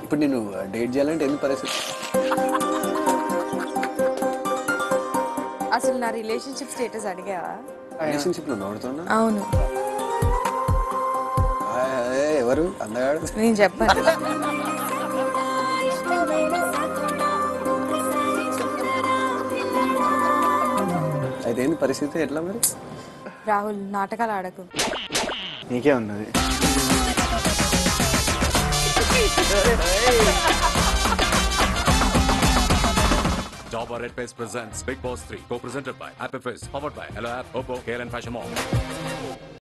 ఇప్పుడు నేను డేట్ చేయాలంటే ఎందుకు పరిస్థితి అసలు నా రిలేషన్షిప్ స్టేటస్ అడిగావా రిలేషన్షిప్ లో నోడుతున్నా అవును అదే ఎవరు అందగాడు నేను చెప్పాను అయితే ఏంది పరిస్థితి ఎట్లా మరి రాహుల్ నాటకాలు ఆడకు నీకే ఉన్నది Java Red Pace presents Big Boss 3, co-presented by Happy Face, powered by Hello App, Oppo, KLN Fashion Mall.